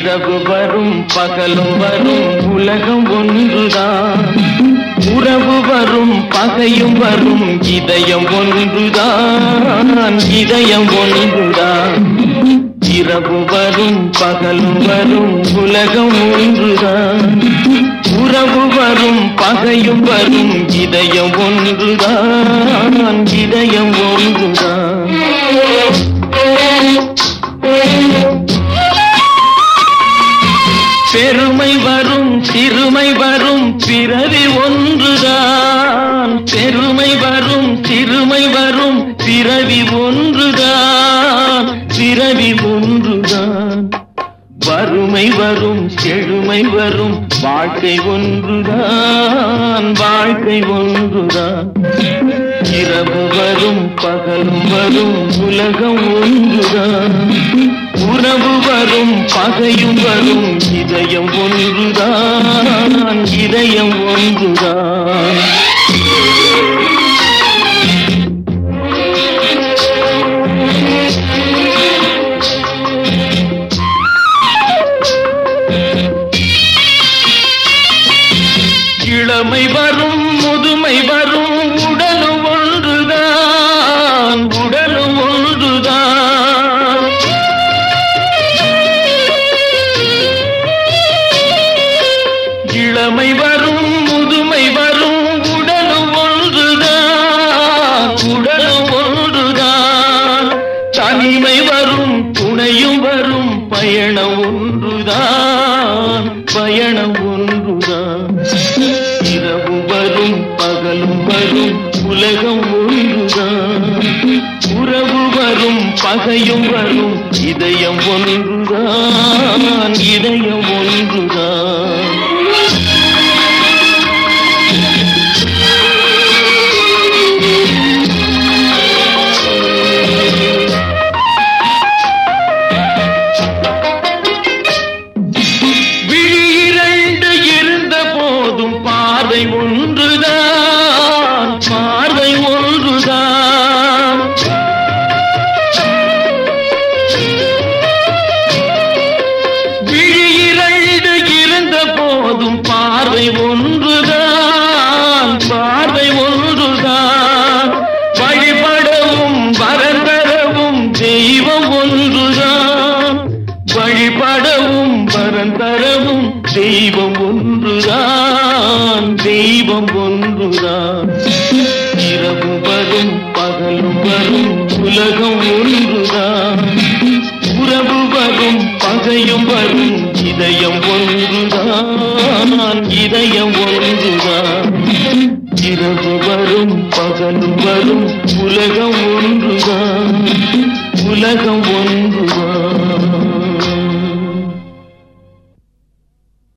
இரவு வரும் பகலும் வரும் உலகம் ஒன்றுதான் உறவு வரும் பகையும் வரும் இதயம் ஒன்றுதான் இதயம் ஒன்றுதான் இரவு வரும் பகலும் வரும் உலகம் ஒன்றுதான் உறவு வரும் பகையும் வரும் இதயம் ஒன்றுதான் இதயம் ஒன்றுதான் பெருமை வரும் சிறுமை வரும் பிறவி ஒன்றுதான் பெருமை வரும் சிறுமை வரும் பிறவி ஒன்றுதான் பிறவி ஒன்றுதான் வறுமை வரும் செழுமை வரும் வாழ்க்கை ஒன்றுதான் வாழ்க்கை ஒன்றுதான் இரவு வரும் பகலும் வரும் உலகம் ஒன்றுதான் உறவு வரும் பகையும் வரும் இதயம் ஒன்றுதான் இதயம் ஒன்றுதான் இளமை வரும் முதுமை வரும் உடலும் ஒன்றுதான் உடலும் ஒன்றுதான் இளமை வரும் முதுமை வரும் உடலும் ஒன்றுதான் உடலும் ஒன்றுதான் தனிமை வரும் துணையும் வரும் பயணம் ஒன்றுதான் பயணம் ஒன்றுதான் இரவு வரும் பகலும் வரும் உலகம் ஒன்றுதான் உறவு வரும் பகையும் வரும் இதயம் ஒன்றுதான் இதயம் ஒன்றுதான் விழி இரண்டு இருந்த போதும் பார்வை ஒன்றுதான் பார்வை ஒன்றுதான் விழி இரண்டு இருந்த போதும் பார்வை ஒன்றுதான் பார்வை ஒன்றுதான் வழிபடவும் வரந்தரவும் தெய்வம் ஒன்றுதான் வழிபடவும் வரந்தரவும் தெய்வம் ஒன்றுதான் தெய்வம் ஒன்றுதான் இரவு வரும் பகலும் வரும் உலகம் ஒன்றுதான் உறவு வரும் பகையும் வரும் இதயம் ஒன்றுதான் இதயம் ஒன்றுதான் இரவு வரும் பகலும் வரும் உலகம் ஒன்றுதான் உலகம் ஒன்றுதான்